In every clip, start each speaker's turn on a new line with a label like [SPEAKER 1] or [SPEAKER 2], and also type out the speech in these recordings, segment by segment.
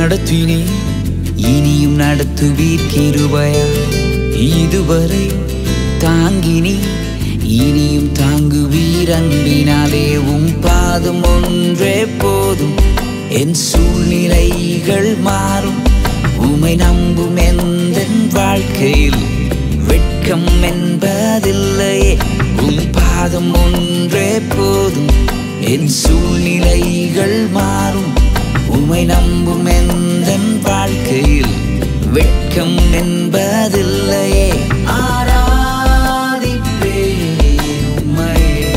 [SPEAKER 1] நடத்தினே இனியும் நடத்துவீர் கிருபையா இதுவரை தாங்கினி இனியும் தாங்குவீர் அன்பினாலே உம் பாதம் ஒன்றே போதும் என் சூழ்நிலைகள் மாறும் உமை நம்பும் எந்த வாழ்க்கையில் வெட்கம் என்பதில்லையே உம் பாதம் ஒன்றே போதும் என் சூழ்நிலைகள் மாறும் உமை நம்பும் எந்த வாழ்க்கையில் வெட்கம் என்பதில்லையே ஆராதிப்பேன் உம்மையே.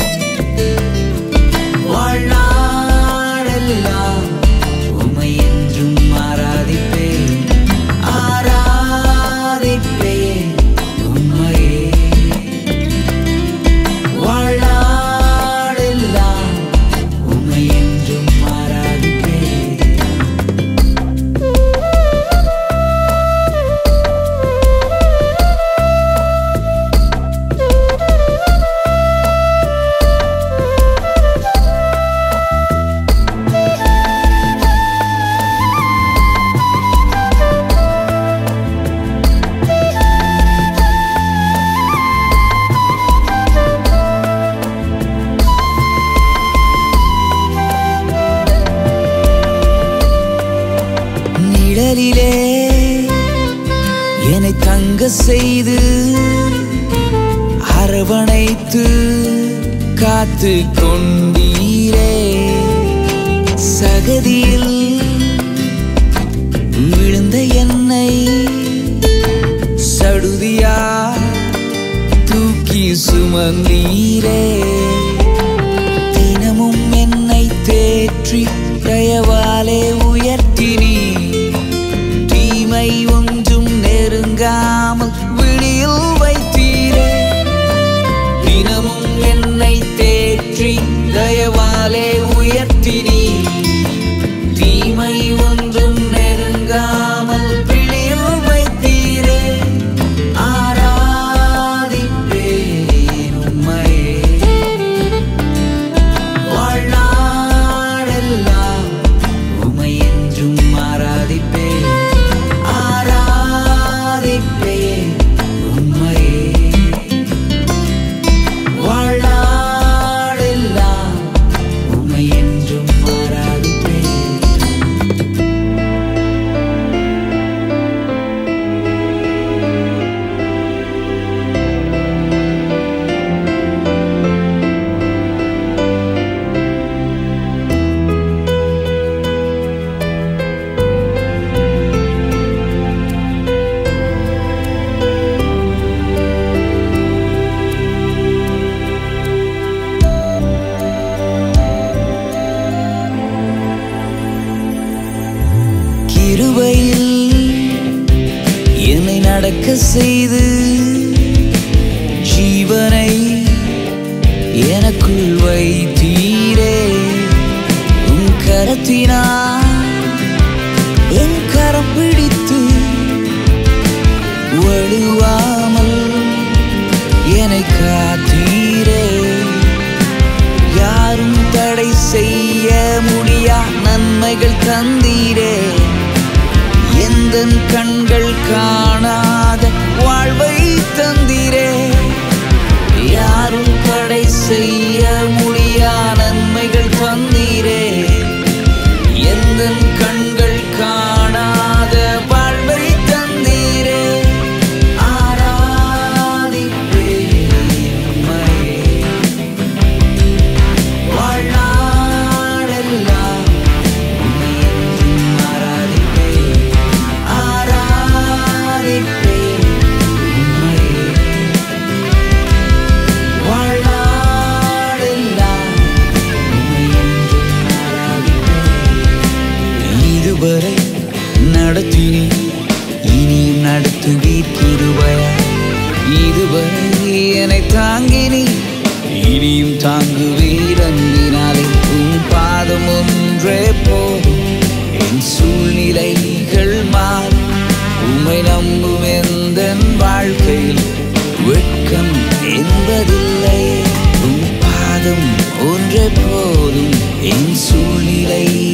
[SPEAKER 1] வாழ்நாளெல்லாம் உம்மை என்றும் ஆராதிப்பேன் ஆராதிப்பேன் உம்மையே வாழ்நாளெல்லாம் உம்மை என்றும் ஆராதிப்பேன் நிழலிலே என்னை தங்க செய்து அரவணைத்து காத்து கொண்டீரே சகதியில் விழுந்த என்னை சடுதியா தூக்கி சுமந்தீரே தினமும் என்னை தேற்றி தயவாலே உயர்த்தினீ தீமை ஒன்றும் நெருங்காமல் விழியில் வைத்தீரே தினமும் என்னை தேற்றி தயவாலே உயர்த்தினீ தீமை ஒன்றும் நெருங்காமல் விழியில் வைத்தீரே ஆராதிப்பேன் உம்மையே வாழ்நாளெல்லாம் உமை என்றும் ஆராதிப்பேன் ஆராதிப்பேன் உம்மையே வாழ்நாளெல்லாம் உமை என்றும் ஆராதிப்பேன் கிருபையில் என்னை நடக்க செய்து ஜீவனை எனக்குள் வைத்தீரே உன் கரத்தினால் என் கரம் பிடித்து வழுவாமல் என்னை காத்தீரே யாரும் தடை செய்ய முடியா நன்மைகள் தந்தீரே எந்த கண்கள் காணாத வாழ்வை தந்தீரே யாரும் தடை செய்ய முடியா நன்மைகள் தந்தீரே எந்த கண்கள் காணாத வாழ்வை தந்தீரே ஆராதிப்பேன் உம்மையே. வாழ்நாளெல்லாம் உம்மை என்றும் ஆராதிப்பேன். ஆராதிப்பேன் உம்மையே. வாழ்நாளெல்லாம் உம்மை என்றும் ஆராதிப்பேன். இதுவரை நடத்தினி இனியும் நடத்துவீர் கிருபையா இதுவரை என்னை தாங்கினி இனியும் தாங்குவீர் அன்பினாலே உன் பாதம் ஒன்றே போதும் என் சூழ்நிலைகள் மாறும் உம்மை நம்பும் எந்த வாழ்க்கையில் வெட்கம் என்பதில்லை உன் பாதம் ஒன்றே போதும் என் சூழ்நிலை